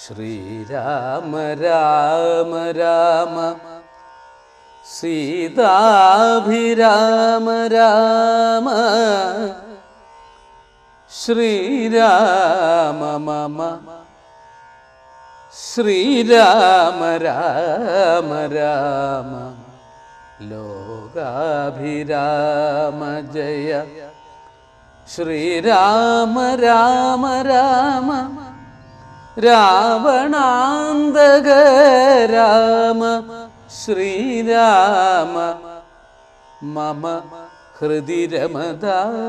ശ്രീരാമ രാമ രാമ സീതാഭിരാമ രാമ ശ്രീരാമ മമ ശ്രീരാമ രാമ രാമ ലോകാഭിരാമ ജയ ശ്രീരാമ രാമ രാമ രാവണാന്തക രാമ ശ്രീരാമ മമ ഹൃദി രമത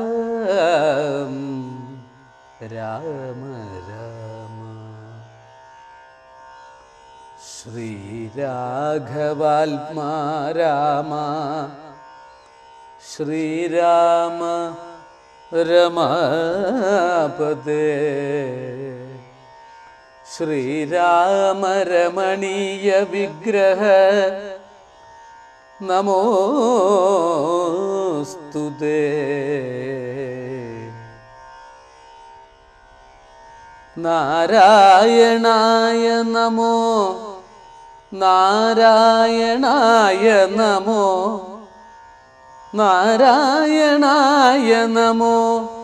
രാമ രാമ ശ്രീരാഘവാത്മാ രാമ ശ്രീരാമ രമാപദേ ശ്രീരാമ രമണീയ വിഗ്രഹ നമോസ്തുതേ നാരായണായ നമോ നാരായണായ നമോ നാരായണായ നമോ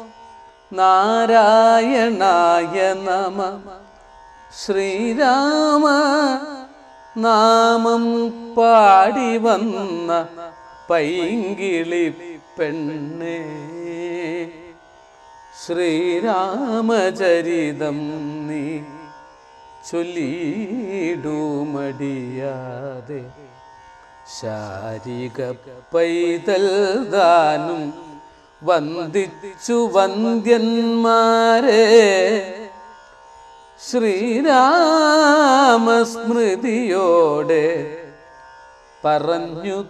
നാരായണായ നമ ശ്രീരാമ നാമം പാടി വന്ന പൈങ്കിളി പെണ്ണേ ശ്രീരാമചരിതം നീ ചൊല്ലിടുമടിയാതെ ശാരിക പൈതൽ ദാനും വന്ദിച്ചു വന്ദ്യന്മാരെ ശ്രീരാമസ്മൃതിയോടെ പറഞ്ഞു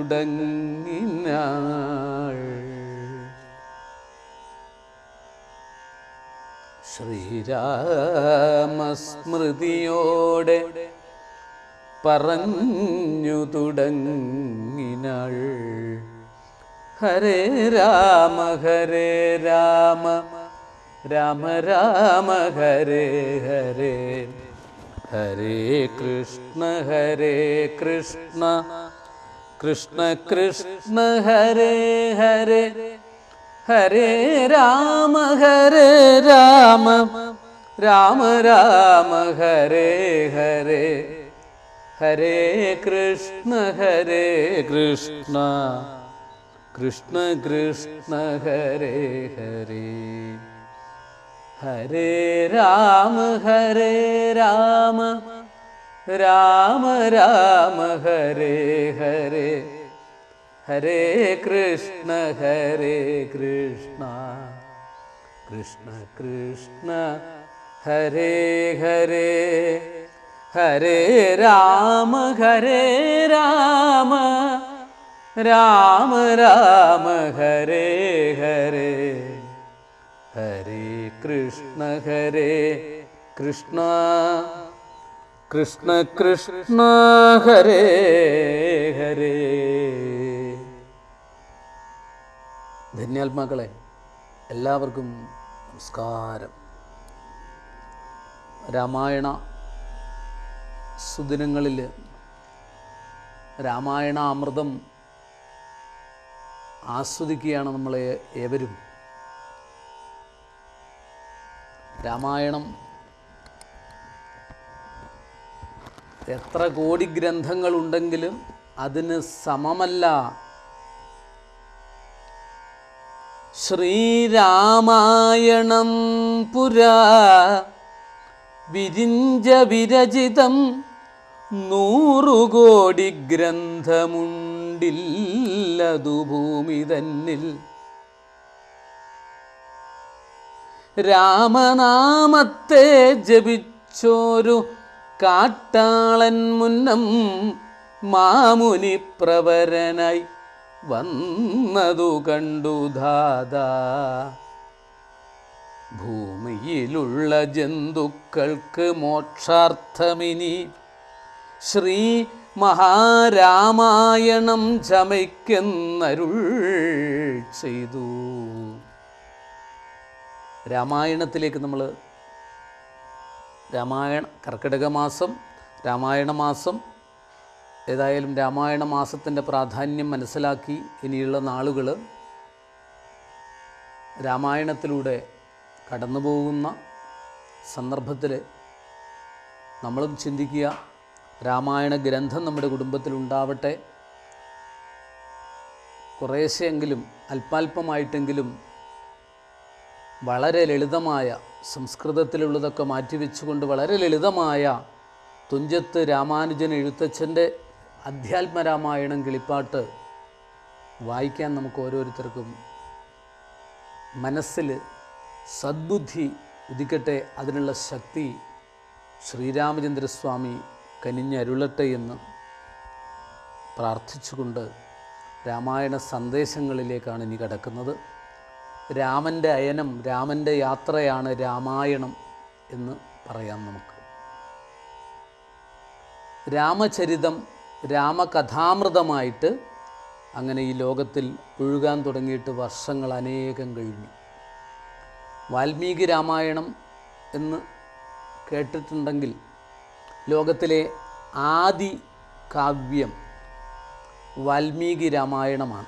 തുടങ്ങിനാൾ ശ്രീരാമസ്മൃതിയോടെ പറഞ്ഞു തുടങ്ങിനാൾ ഹരേ രാമ ഹരേ രാമ രാമ രാമ ഹരേ ഹരേ ഹരേ കൃഷ്ണ ഹരേ കൃഷ്ണ കൃഷ്ണ കൃഷ്ണ ഹരേ ഹരേ ഹരേ രാമ ഹരേ രാമ രാമ രാമ ഹരേ ഹരേ ഹരേ കൃഷ്ണ ഹരേ കൃഷ്ണ കൃഷ്ണ കൃഷ്ണ ഹരേ ഹരേ ഹരേ രാമ ഹരേ രാമ രാമ രാമ ഹരേ ഹരേ ഹരേ കൃഷ്ണ ഹരേ കൃഷ്ണ കൃഷ്ണ കൃഷ്ണ ഹരേ ഹരേ ഹരേ രാമ ഹരേ രാമ രാമ രാമ ഹരേ ഹരേ ഹരേ കൃഷ്ണ ഹരേ കൃഷ്ണ കൃഷ്ണ കൃഷ്ണ ഹരേ ഹരേ ധന്യാത്മാക്കളെ എല്ലാവർക്കും നമസ്കാരം രാമായണ സുദിനങ്ങളിൽ രാമായണ അമൃതം ആസ്വദിക്കുകയാണ് നമ്മളെ ഏവരും രാമായണം എത്ര കോടി ഗ്രന്ഥങ്ങളുണ്ടെങ്കിലും അതിന് സമമല്ല ശ്രീരാമായണം പുരാ വിരിഞ്ച വിരചിതം നൂറുകോടി ഗ്രന്ഥമുണ്ടില്ലതു ഭൂമി തന്നിൽ രാമനാമത്തെ ജപിച്ചോരു കാട്ടാളൻ മുന്നം മാമുനി പ്രവരനായി വന്നതു കണ്ടു ധാതാ ഭൂമിയിലുള്ള ജന്തുക്കൾക്ക് മോക്ഷാർത്ഥമിനി ശ്രീ മഹാരാമായണം ചമയ്ക്കെന്നരുൾ ചെയ്തു രാമായണത്തിലേക്ക് നമ്മൾ രാമായണ കർക്കിടക മാസം രാമായണ മാസം ഏതായാലും രാമായണ മാസത്തിൻ്റെ പ്രാധാന്യം മനസ്സിലാക്കി ഇനിയുള്ള നാളുകൾ രാമായണത്തിലൂടെ കടന്നു പോകുന്ന സന്ദർഭത്തിൽ നമ്മളും ചിന്തിക്കുക രാമായണ ഗ്രന്ഥം നമ്മുടെ കുടുംബത്തിൽ ഉണ്ടാവട്ടെ കുറേശ്ശെയെങ്കിലും അല്പാൽപമായിട്ടെങ്കിലും വളരെ ലളിതമായ സംസ്കൃതത്തിലുള്ളതൊക്കെ മാറ്റിവെച്ചുകൊണ്ട് വളരെ ലളിതമായ തുഞ്ചത്ത് രാമാനുജൻ എഴുത്തച്ഛൻ്റെ അധ്യാത്മരാമായണം കിളിപ്പാട്ട് വായിക്കാൻ നമുക്ക് ഓരോരുത്തർക്കും മനസ്സിൽ സദ്ബുദ്ധി ഉദിക്കട്ടെ അതിനുള്ള ശക്തി ശ്രീരാമചന്ദ്രസ്വാമി കനിഞ്ഞരുളട്ടെ എന്ന് പ്രാർത്ഥിച്ചുകൊണ്ട് രാമായണ സന്ദേശങ്ങളിലേക്കാണ് ഇനി കടക്കുന്നത് രാമൻ്റെ അയനം രാമൻ്റെ യാത്രയാണ് രാമായണം എന്ന് പറയാം നമുക്ക് രാമചരിതം രാമകഥാമൃതമായിട്ട് അങ്ങനെ ഈ ലോകത്തിൽ ഒഴുകാൻ തുടങ്ങിയിട്ട് വർഷങ്ങൾ അനേകം കഴിഞ്ഞു വാൽമീകി രാമായണം എന്ന് കേട്ടിട്ടുണ്ടെങ്കിൽ ലോകത്തിലെ ആദി കാവ്യം വാൽമീകി രാമായണമാണ്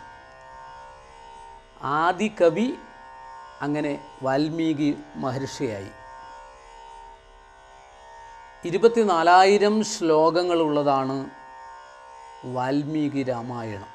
ആദി കവി അങ്ങനെ വാൽമീകി മഹർഷിയായി ഇരുപത്തിനാലായിരം ശ്ലോകങ്ങളുള്ളതാണ് വാൽമീകി രാമായണം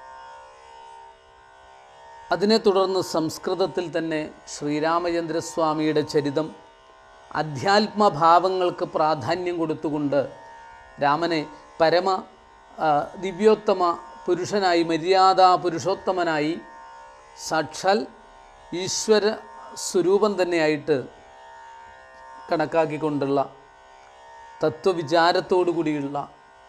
അതിനെ തുടർന്ന് സംസ്കൃതത്തിൽ തന്നെ ശ്രീരാമചന്ദ്രസ്വാമിയുടെ ചരിതം അധ്യാത്മഭാവങ്ങൾക്ക് പ്രാധാന്യം കൊടുത്തുകൊണ്ട് രാമനെ പരമ ആ, ദിവ്യോത്തമ പുരുഷനായി മര്യാദാ പുരുഷോത്തമനായി സാക്ഷാൽ ഈശ്വര സ്വരൂപം തന്നെയായിട്ട് കണക്കാക്കിക്കൊണ്ടുള്ള തത്വവിചാരത്തോടു കൂടിയുള്ള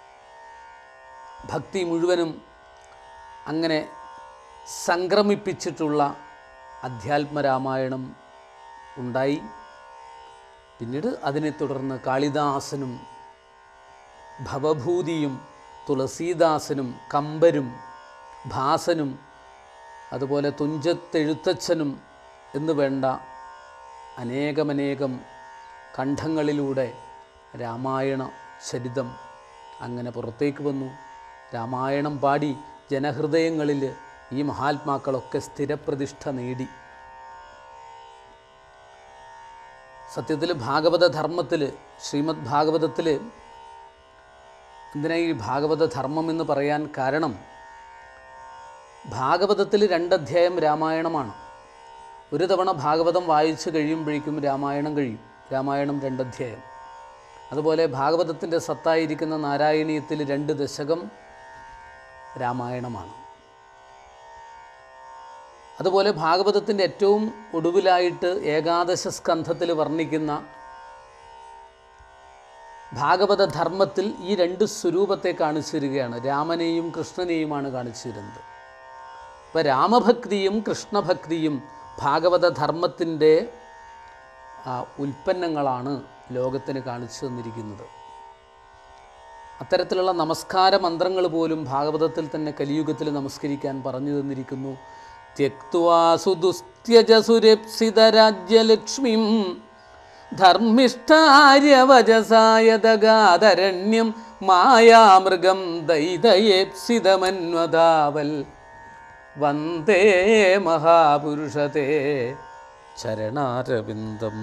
ഭക്തി മുഴുവനും അങ്ങനെ സംക്രമിപ്പിച്ചിട്ടുള്ള അധ്യാത്മരാമായണം ഉണ്ടായി പിന്നീട് അതിനെ തുടർന്ന് കാളിദാസനും ഭവഭൂതിയും തുളസീദാസനും കമ്പരും ഭാസനും അതുപോലെ തുഞ്ചത്തെഴുത്തച്ഛനും എന്ന് വേണ്ട അനേകമനേകം ഖണ്ഡങ്ങളിലൂടെ രാമായണ ചരിതം അങ്ങനെ പുറത്തേക്ക് വന്നു രാമായണം പാടി ജനഹൃദയങ്ങളിൽ ഈ മഹാത്മാക്കളൊക്കെ സ്ഥിരപ്രതിഷ്ഠ നേടി സത്യത്തിൽ ഭാഗവത ധർമ്മത്തിൽ ശ്രീമദ് ഭാഗവതത്തിൽ എന്തിനാ ഈ ഭാഗവത ധർമ്മം എന്ന് പറയാൻ കാരണം ഭാഗവതത്തിൽ രണ്ടധ്യായം രാമായണമാണ് ഒരു തവണ ഭാഗവതം വായിച്ചു കഴിയുമ്പോഴേക്കും രാമായണം കഴിയും രാമായണം രണ്ടധ്യായം അതുപോലെ ഭാഗവതത്തിൻ്റെ സത്തായിരിക്കുന്ന നാരായണീയത്തിൽ രണ്ട് ദശകം രാമായണമാണ് അതുപോലെ ഭാഗവതത്തിൻ്റെ ഏറ്റവും ഒടുവിലായിട്ട് ഏകാദശ സ്കന്ധത്തിൽ വർണ്ണിക്കുന്ന ഭാഗവത ധർമ്മത്തിൽ ഈ രണ്ട് സ്വരൂപത്തെ കാണിച്ചു തരികയാണ് രാമനെയും കൃഷ്ണനെയുമാണ് കാണിച്ചു തരുന്നത് അപ്പോൾ രാമഭക്തിയും കൃഷ്ണഭക്തിയും ഭാഗവത ധർമ്മത്തിൻ്റെ ആ, ഉൽപ്പന്നങ്ങളാണ് ലോകത്തിന് കാണിച്ചു തന്നിരിക്കുന്നത് അത്തരത്തിലുള്ള നമസ്കാര മന്ത്രങ്ങൾ പോലും ഭാഗവതത്തിൽ തന്നെ കലിയുഗത്തിൽ നമസ്കരിക്കാൻ പറഞ്ഞു തന്നിരിക്കുന്നു ത്യക്വാസുദുസ്ത്യജസുരപ്സിതരാജ്യലക്ഷ്മിം ധർമ്മിഷ്ഠാര്യവചസായതഗാതരണ്യം മായാമൃഗം ദൈതയേപ്സിതമന്വതാവൽ വന്ദേ മഹാപുരുഷത്തെ ചരണാരവിന്ദം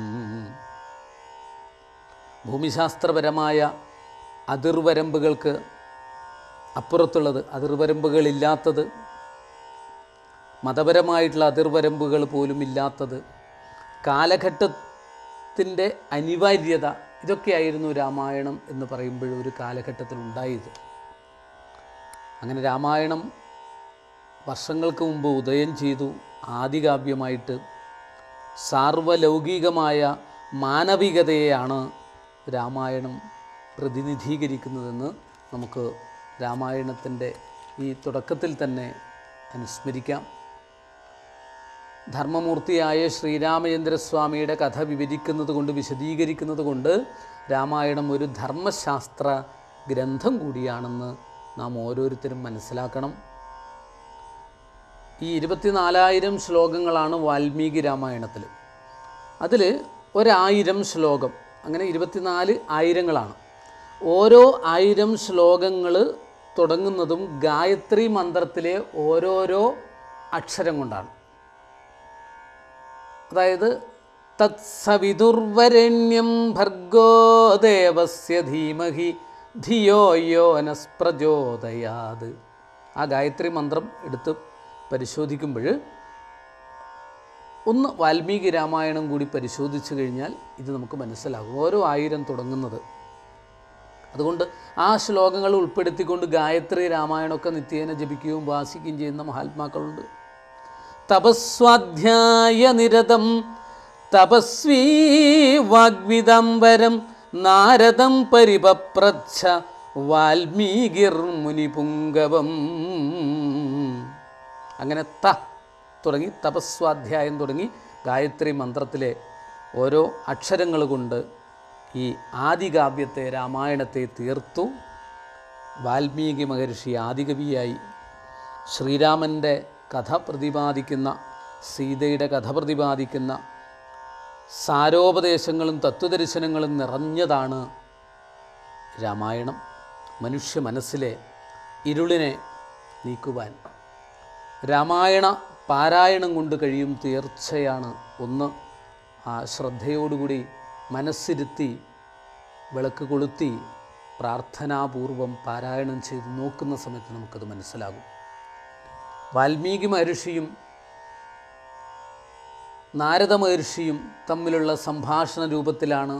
ഭൂമിശാസ്ത്രപരമായ അതിർവരമ്പുകൾക്ക് അപ്പുറത്തുള്ളത് അതിർവരമ്പുകളില്ലാത്തത് മതപരമായിട്ടുള്ള അതിർവരമ്പുകൾ പോലും ഇല്ലാത്തത് കാലഘട്ടത്തിൻ്റെ അനിവാര്യത ഇതൊക്കെയായിരുന്നു രാമായണം എന്ന് പറയുമ്പോൾ ഒരു കാലഘട്ടത്തിൽ ഉണ്ടായത് അങ്ങനെ രാമായണം വർഷങ്ങൾക്ക് മുമ്പ് ഉദയം ചെയ്തു ആദികാവ്യമായിട്ട് സാർവലൗകികമായ മാനവികതയെയാണ് രാമായണം പ്രതിനിധീകരിക്കുന്നതെന്ന് നമുക്ക് രാമായണത്തിൻ്റെ ഈ തുടക്കത്തിൽ തന്നെ അനുസ്മരിക്കാം ധർമ്മമൂർത്തിയായ ശ്രീരാമചന്ദ്രസ്വാമിയുടെ കഥ വിവരിക്കുന്നത് കൊണ്ട് വിശദീകരിക്കുന്നത് കൊണ്ട് രാമായണം ഒരു ധർമ്മശാസ്ത്ര ഗ്രന്ഥം കൂടിയാണെന്ന് നാം ഓരോരുത്തരും മനസ്സിലാക്കണം ഈ ഇരുപത്തിനാലായിരം ശ്ലോകങ്ങളാണ് വാൽമീകി രാമായണത്തിൽ അതിൽ ഒരായിരം ശ്ലോകം അങ്ങനെ ഇരുപത്തിനാല് ആയിരങ്ങളാണ് ഓരോ ആയിരം ശ്ലോകങ്ങൾ തുടങ്ങുന്നതും ഗായത്രി മന്ത്രത്തിലെ ഓരോരോ അക്ഷരം കൊണ്ടാണ് അതായത് തത്സവിതുർവരണ്യം ഭർഗോ ദേവസ്യ ധീമഹി ധിയോ യോനസ് പ്രചോദയാത് ആ ഗായത്രി മന്ത്രം എടുത്ത് പരിശോധിക്കുമ്പോൾ ഒന്ന് വാൽമീകി രാമായണം കൂടി പരിശോധിച്ചു കഴിഞ്ഞാൽ ഇത് നമുക്ക് മനസ്സിലാകും ഓരോ ആയിരം തുടങ്ങുന്നത് അതുകൊണ്ട് ആ ശ്ലോകങ്ങൾ ഉൾപ്പെടുത്തിക്കൊണ്ട് ഗായത്രി രാമായണമൊക്കെ നിത്യേന ജപിക്കുകയും വാസിക്കുകയും ചെയ്യുന്ന മഹാത്മാക്കളുണ്ട് തപസ്വാധ്യായ നിരതം തപസ്വീ വാഗ്വിദംബരം നാരദം പരിപപ്രച്ഛ വാൽമീകിർ മുനിപുങ്കവം അങ്ങനെ ത തുടങ്ങി തപസ്വാധ്യായം തുടങ്ങി ഗായത്രി മന്ത്രത്തിലെ ഓരോ അക്ഷരങ്ങൾ കൊണ്ട് ഈ ആദികാവ്യത്തെ രാമായണത്തെ തീർത്തു വാൽമീകി മഹർഷി ആദികവിയായി ശ്രീരാമൻ്റെ കഥ പ്രതിപാദിക്കുന്ന സീതയുടെ കഥ പ്രതിപാദിക്കുന്ന സാരോപദേശങ്ങളും തത്വദർശനങ്ങളും നിറഞ്ഞതാണ് രാമായണം മനുഷ്യ മനസ്സിലെ ഇരുളിനെ നീക്കുവാൻ രാമായണ പാരായണം കൊണ്ട് കഴിയും തീർച്ചയാണ് ഒന്ന് ആ ശ്രദ്ധയോടുകൂടി മനസ്സിരുത്തി വിളക്ക് കൊളുത്തി പ്രാർത്ഥനാപൂർവം പാരായണം ചെയ്ത് നോക്കുന്ന സമയത്ത് നമുക്കത് മനസ്സിലാകും വാൽമീകി മഹർഷിയും നാരദ മഹർഷിയും തമ്മിലുള്ള സംഭാഷണ രൂപത്തിലാണ്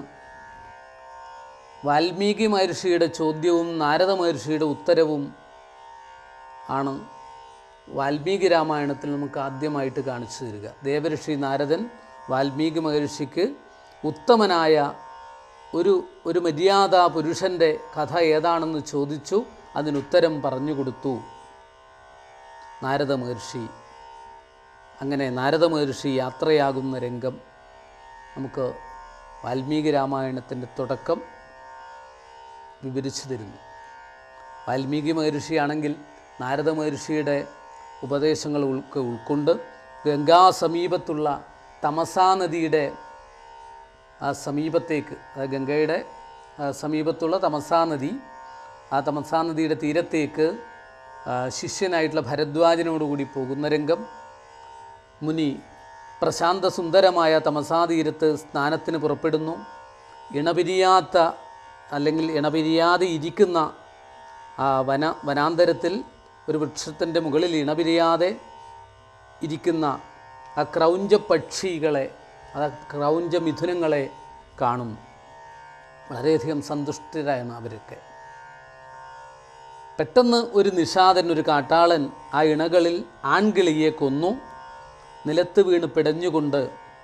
വാൽമീകി മഹർഷിയുടെ ചോദ്യവും നാരദ മഹർഷിയുടെ ഉത്തരവും ആണ് വാൽമീകി രാമായണത്തിൽ നമുക്ക് ആദ്യമായിട്ട് കാണിച്ചു തരിക ദേവഋഷി നാരദൻ വാൽമീകി മഹർഷിക്ക് ഉത്തമനായ ഒരു ഒരു മര്യാദാ പുരുഷൻ്റെ കഥ ഏതാണെന്ന് ചോദിച്ചു അതിനുത്തരം പറഞ്ഞു കൊടുത്തു നാരദ മഹർഷി അങ്ങനെ നാരദ മഹർഷി യാത്രയാകുന്ന രംഗം നമുക്ക് വാൽമീകി രാമായണത്തിൻ്റെ തുടക്കം വിവരിച്ചു തരുന്നു വാൽമീകി മഹർഷിയാണെങ്കിൽ നാരദ മഹർഷിയുടെ ഉപദേശങ്ങൾ ഉൾക്ക് ഉൾക്കൊണ്ട് ഗംഗാ സമീപത്തുള്ള തമസാ നദിയുടെ ആ സമീപത്തേക്ക് അതായത് ഗംഗയുടെ ആ, സമീപത്തുള്ള തമസാ നദി ആ തമസാ നദിയുടെ തീരത്തേക്ക് ആ, ശിഷ്യനായിട്ടുള്ള ഭരദ്വാജനോടുകൂടി പോകുന്ന രംഗം മുനി പ്രശാന്ത സുന്ദരമായ തമസാ തീരത്ത് സ്നാനത്തിന് പുറപ്പെടുന്നു ഇണപിരിയാത്ത അല്ലെങ്കിൽ ഇണപിരിയാതെ ഇരിക്കുന്ന ആ വന വനാന്തരത്തിൽ ഒരു വൃക്ഷത്തിൻ്റെ മുകളിൽ ഇണപിരിയാതെ ഇരിക്കുന്ന ആ ക്രൗഞ്ച പക്ഷികളെ ആ ക്രൗഞ്ച മിഥുനങ്ങളെ കാണുന്നു വളരെയധികം സന്തുഷ്ടരാണ് അവരൊക്കെ പെട്ടെന്ന് ഒരു നിഷാദൻ ഒരു കാട്ടാളൻ ആ ഇണകളിൽ ആൺകിളിയെ കൊന്നു നിലത്ത് വീണ് പിടഞ്ഞുകൊണ്ട്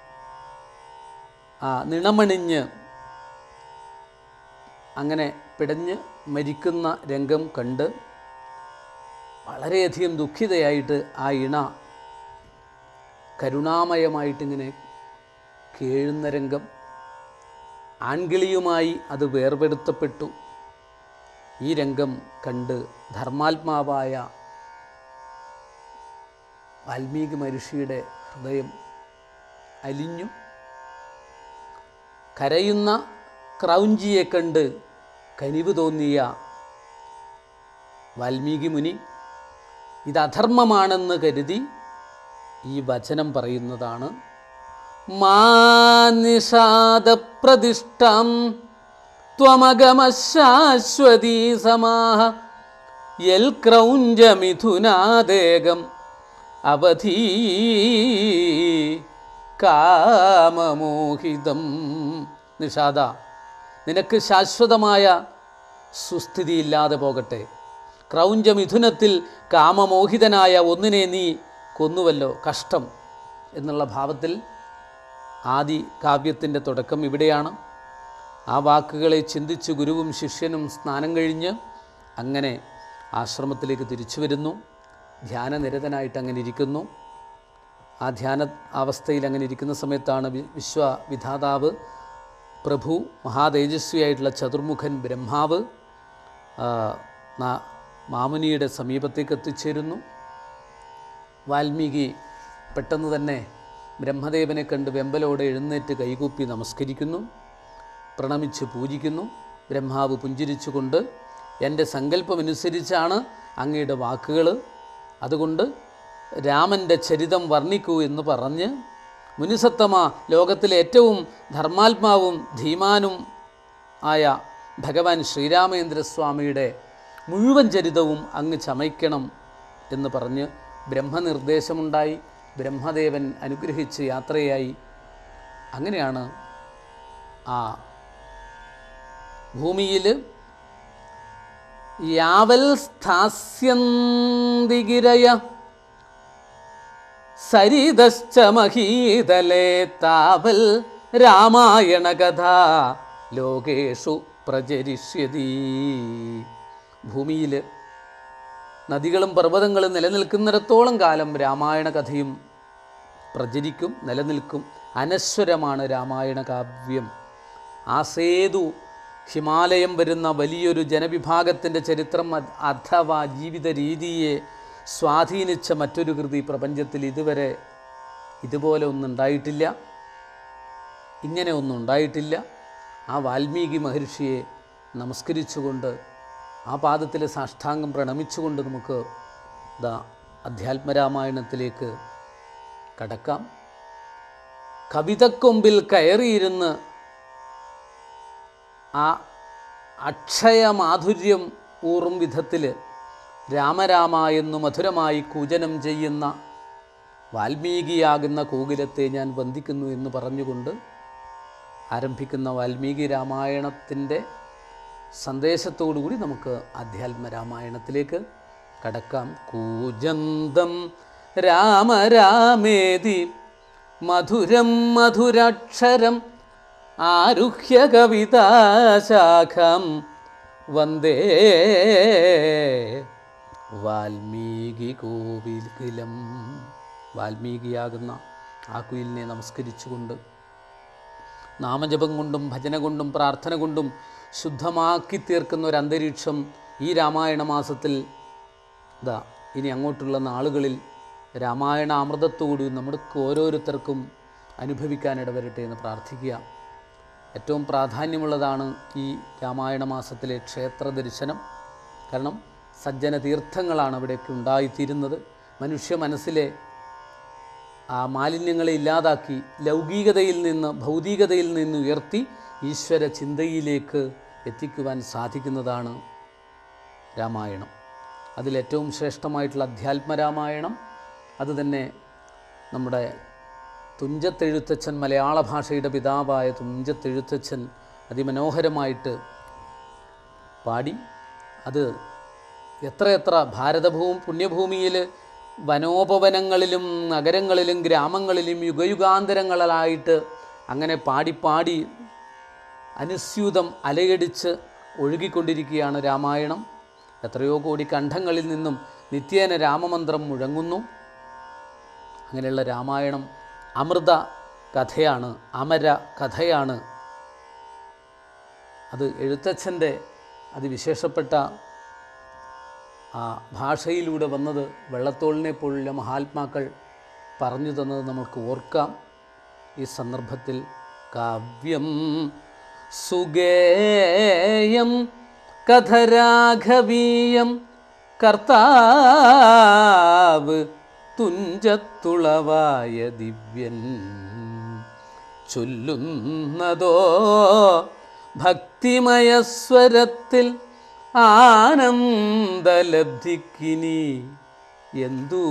ആ നിണമണിഞ്ഞ് അങ്ങനെ പിടഞ്ഞ് മരിക്കുന്ന രംഗം കണ്ട് വളരെയധികം ദുഃഖിതയായിട്ട് ആ ഇണ കരുണാമയമായിട്ടിങ്ങനെ കേഴുന്ന രംഗം ആൺകിളിയുമായി അത് വേർപെടുത്തപ്പെട്ടു ഈ രംഗം കണ്ട് ധർമാത്മാവായ വാൽമീകി മഹർഷിയുടെ ഹൃദയം അലിഞ്ഞു കരയുന്ന ക്രൗഞ്ചിയെ കണ്ട് കനിവ് തോന്നിയ വാൽമീകി മുനി ഇത് അധർമ്മമാണെന്ന് കരുതി ഈ വചനം പറയുന്നതാണ് മാനിഷാദപ്രതിഷ്ഠം ത്വമഗമശാശ്വതീ സമാഹ യൽ ക്രൗഞ്ചമിഥുനാദേകം അവധീ കാമമോഹിതം നിഷാദ നിനക്ക് ശാശ്വതമായ സുസ്ഥിതിയില്ലാതെ പോകട്ടെ ക്രൗഞ്ചമിഥുനത്തിൽ കാമമോഹിതനായ ഒന്നിനെ നീ കൊന്നുവല്ലോ കഷ്ടം എന്നുള്ള ഭാവത്തിൽ ആദി കാവ്യത്തിൻ്റെ തുടക്കം ഇവിടെയാണ് ആ വാക്കുകളെ ചിന്തിച്ച് ഗുരുവും ശിഷ്യനും സ്നാനം കഴിഞ്ഞ് അങ്ങനെ ആശ്രമത്തിലേക്ക് തിരിച്ചു വരുന്നു ധ്യാനനിരതനായിട്ട് അങ്ങനെ ഇരിക്കുന്നു ആ ധ്യാന അവസ്ഥയിൽ അങ്ങനെ ഇരിക്കുന്ന സമയത്താണ് വി- വിശ്വവിധാതാവ് പ്രഭു മഹാതേജസ്വിയായിട്ടുള്ള ചതുർമുഖൻ ബ്രഹ്മാവ് ആ, നാ- മാമുനിയുടെ സമീപത്തേക്ക് എത്തിച്ചേരുന്നു വാൽമീകി പെട്ടെന്ന് തന്നെ ബ്രഹ്മദേവനെ കണ്ട് വെമ്പലോടെ എഴുന്നേറ്റ് കൈകൂപ്പി നമസ്കരിക്കുന്നു പ്രണമിച്ച് പൂജിക്കുന്നു ബ്രഹ്മാവ് പുഞ്ചിരിച്ചുകൊണ്ട് എൻ്റെ സങ്കല്പമനുസരിച്ചാണ് അങ്ങയുടെ വാക്കുകൾ അതുകൊണ്ട് രാമൻ്റെ ചരിതം വർണ്ണിക്കൂ എന്ന് പറഞ്ഞ് മുനിസത്തമ ലോകത്തിലെ ഏറ്റവും ധർമാത്മാവും ധീമാനും ആയ ഭഗവാൻ ശ്രീരാമേന്ദ്രസ്വാമിയുടെ മുഴുവൻ ചരിതവും അങ്ങ് ചമയ്ക്കണം എന്ന് പറഞ്ഞ് ബ്രഹ്മനിർദ്ദേശമുണ്ടായി ബ്രഹ്മദേവൻ അനുഗ്രഹിച്ച് യാത്രയായി അങ്ങനെയാണ് ആ ഭൂമിയിൽ യാവൽ സ്ഥാസ്യന്തിഗിരയ സരിതശ്ച മഹീതലേ താവൽ രാമായണ കഥ ലോകേഷു പ്രചരിഷ്യതി ഭൂമിയിൽ നദികളും പർവ്വതങ്ങളും നിലനിൽക്കുന്നിടത്തോളം കാലം രാമായണ കഥയും പ്രചരിക്കും നിലനിൽക്കും അനശ്വരമാണ് രാമായണ കാവ്യം ആ സേതു ഹിമാലയം വരുന്ന വലിയൊരു ജനവിഭാഗത്തിൻ്റെ ചരിത്രം അ- അഥവാ ജീവിത രീതിയെ സ്വാധീനിച്ച മറ്റൊരു കൃതി പ്രപഞ്ചത്തിൽ ഇതുവരെ ഇതുപോലെ ഒന്നും ഉണ്ടായിട്ടില്ല ഇങ്ങനെ ഒന്നും ഉണ്ടായിട്ടില്ല ആ വാൽമീകി മഹർഷിയെ നമസ്കരിച്ചുകൊണ്ട് ആ പാദത്തിലെ സാഷ്ടാംഗം പ്രണമിച്ചുകൊണ്ട് നമുക്ക് ദാ അധ്യാത്മരാമായണത്തിലേക്ക് കടക്കാം കവിതക്കൊമ്പിൽ കയറിയിരുന്ന് ആ അക്ഷയമാധുര്യം ഊറും വിധത്തിൽ രാമരാമ എന്നു മധുരമായി കൂജനം ചെയ്യുന്ന വാൽമീകിയാകുന്ന കോകിലത്തെ ഞാൻ വന്ദിക്കുന്നു എന്ന് പറഞ്ഞുകൊണ്ട് ആരംഭിക്കുന്ന വാൽമീകി രാമായണത്തിൻ്റെ സന്ദേശത്തോടുകൂടി നമുക്ക് അധ്യാത്മ രാമായണത്തിലേക്ക് കടക്കാം കൂജന്തം രാമരാമേതി മധുരം മധുരാക്ഷരം ആരുഹ്യ കവിതാശാഖം വന്ദേ വാൽമീകി കോവിൽക്കിലം വാൽമീകിയാകുന്ന ആ കുയിലിനെ നമസ്കരിച്ചുകൊണ്ട് നാമജപം കൊണ്ടും ഭജന കൊണ്ടും പ്രാർത്ഥന കൊണ്ടും ശുദ്ധമാക്കി തീർക്കുന്ന ഒരു അന്തരീക്ഷം ഈ രാമായണ മാസത്തിൽ ഇതാ ഇനി അങ്ങോട്ടുള്ള നാളുകളിൽ രാമായണ അമൃതത്തോടു നമുക്ക് ഓരോരുത്തർക്കും അനുഭവിക്കാനിട വരട്ടെ എന്ന് പ്രാർത്ഥിക്കുക ഏറ്റവും പ്രാധാന്യമുള്ളതാണ് ഈ രാമായണ മാസത്തിലെ ക്ഷേത്ര ദർശനം കാരണം സജ്ജന തീർത്ഥങ്ങളാണ് അവിടേക്ക് ഉണ്ടായിത്തീരുന്നത് മനുഷ്യ മനസ്സിലെ ആ മാലിന്യങ്ങളെ ഇല്ലാതാക്കി ലൗകികതയിൽ നിന്ന് ഭൗതികതയിൽ നിന്ന് ഉയർത്തി ഈശ്വര ചിന്തയിലേക്ക് എത്തിക്കുവാൻ സാധിക്കുന്നതാണ് രാമായണം അതിലേറ്റവും ശ്രേഷ്ഠമായിട്ടുള്ള അധ്യാത്മരാമായണം അത് തന്നെ നമ്മുടെ തുഞ്ചത്തെഴുത്തച്ഛൻ മലയാള ഭാഷയുടെ പിതാവായ തുഞ്ചത്തെഴുത്തച്ഛൻ അതിമനോഹരമായിട്ട് പാടി അത് എത്രയെത്ര ഭാരതഭൂമി പുണ്യഭൂമിയിൽ വനോപവനങ്ങളിലും നഗരങ്ങളിലും ഗ്രാമങ്ങളിലും യുഗയുഗാന്തരങ്ങളായിട്ട് അങ്ങനെ പാടി പാടി അനുസ്യൂതം അലയടിച്ച് ഒഴുകിക്കൊണ്ടിരിക്കുകയാണ് രാമായണം എത്രയോ കോടി കണ്ഠങ്ങളിൽ നിന്നും നിത്യേന രാമമന്ത്രം മുഴങ്ങുന്നു അങ്ങനെയുള്ള രാമായണം അമൃത കഥയാണ് അമര കഥയാണ് അത് എഴുത്തച്ഛൻ്റെ അതിവിശേഷപ്പെട്ട ആ ഭാഷയിലൂടെ വന്നത് വെള്ളത്തോളിനെ പോലുള്ള മഹാത്മാക്കൾ പറഞ്ഞു തന്നത് നമുക്ക് ഓർക്കാം ഈ സന്ദർഭത്തിൽ കാവ്യം സുഗേയം കഥരാഘവീയം കർത്താവ് തുഞ്ചത്തുളവായ ദിവ്യൻ ചൊല്ലുന്നതോ ഭക്തിമയസ്വരത്തിൽ ആനന്ദലബ്ധിക്കിനി എന്തു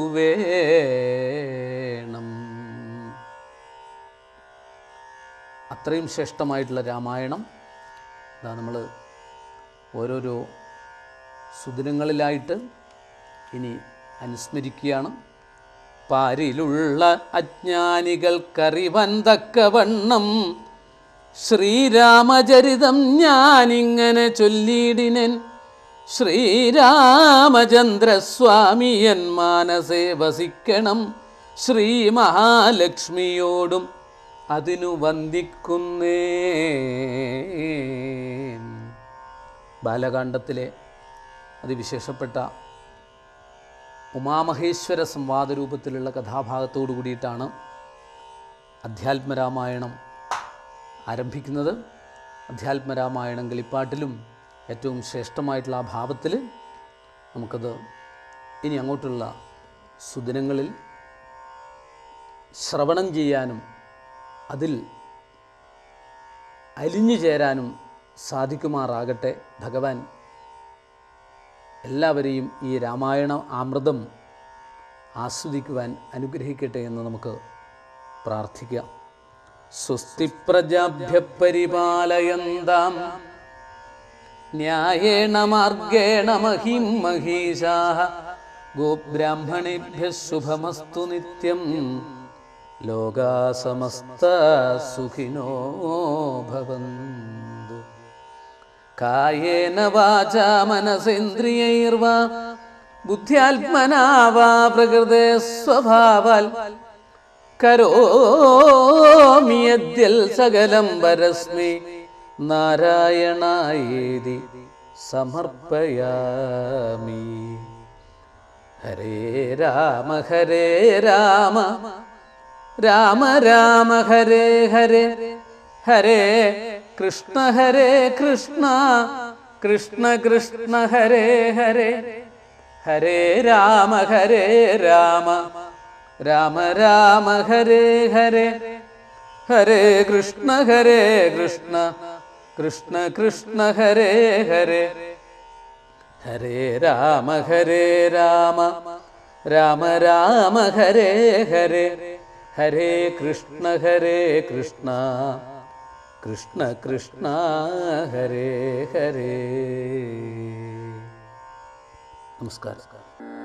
വേണം അത്രയും ശ്രേഷ്ഠമായിട്ടുള്ള രാമായണം ഇതാ നമ്മൾ ഓരോരോ സുദിനങ്ങളിലായിട്ട് ഇനി അനുസ്മരിക്കുകയാണ് പാരിലുള്ള അജ്ഞാനികൾക്കറിവൻ തക്കവണ്ണം ശ്രീരാമചരിതം ഞാനിങ്ങനെ ചൊല്ലിയിടിനൻ ശ്രീരാമചന്ദ്രസ്വാമിയൻ മാനസേ വസിക്കണം ശ്രീ മഹാലക്ഷ്മിയോടും അതിനു വന്ദിക്കുന്നേ ബാലകാണ്ഡത്തിലെ അതിവിശേഷപ്പെട്ട ഉമാമഹേശ്വര സംവാദ രൂപത്തിലുള്ള കഥാഭാഗത്തോടു കൂടിയിട്ടാണ് അധ്യാത്മരാമായണം ആരംഭിക്കുന്നത് അധ്യാത്മരാമായണം കിളിപ്പാട്ടിലും ഏറ്റവും ശ്രേഷ്ഠമായിട്ടുള്ള ആ ഭാവത്തിൽ നമുക്കത് ഇനി അങ്ങോട്ടുള്ള സുദിനങ്ങളിൽ ശ്രവണം ചെയ്യാനും അതിൽ അലിഞ്ഞു ചേരാനും സാധിക്കുമാറാകട്ടെ ഭഗവാൻ എല്ലാവരെയും ഈ രാമായണ അമൃതം ആസ്വദിക്കുവാൻ അനുഗ്രഹിക്കട്ടെ എന്ന് നമുക്ക് പ്രാർത്ഥിക്കാം സ്വസ്തി പ്രജാഭ്യ പരിപാലയന്താം ന്യായേണ മാർഗേണ മഹിം മഹീഷാ ഗോബ്രാഹ്മണേഭ്യ ശുഭമസ്തു നിത്യം ലോകാ സമസ്ത സുഖിനോ ഭവന്തു കായേന വാചാ മനസേന്ദ്രിയൈർവാ ബുദ്ധ്യാത്മനാ വാ പ്രകൃതേ സ്വഭാവാൽ കരോമി യദ്യൽ സകലം പരസ്മി നാരായണായേതി സമർപ്പയാമി ഹരേ രാമ ഹരേ രാമ രാമ രാമ ഹരേ ഹരേ ഹരേ കൃഷ്ണ ഹരേ കൃഷ്ണ കൃഷ്ണ കൃഷ്ണ ഹരേ ഹരേ ഹരേ രാമ ഹരേ രാമ രാമ രാമ ഹരേ ഹരേ ഹരേ കൃഷ്ണ ഹരേ കൃഷ്ണ കൃഷ്ണ കൃഷ്ണ ഹരേ ഹരേ ഹരേ രാമ ഹരേ രാമ രാമ രാമ ഹരേ ഹരേ ഹരേ കൃഷ്ണ ഹരേ കൃഷ്ണ കൃഷ്ണ കൃഷ്ണ ഹരേ ഹരേ നമസ്കാരം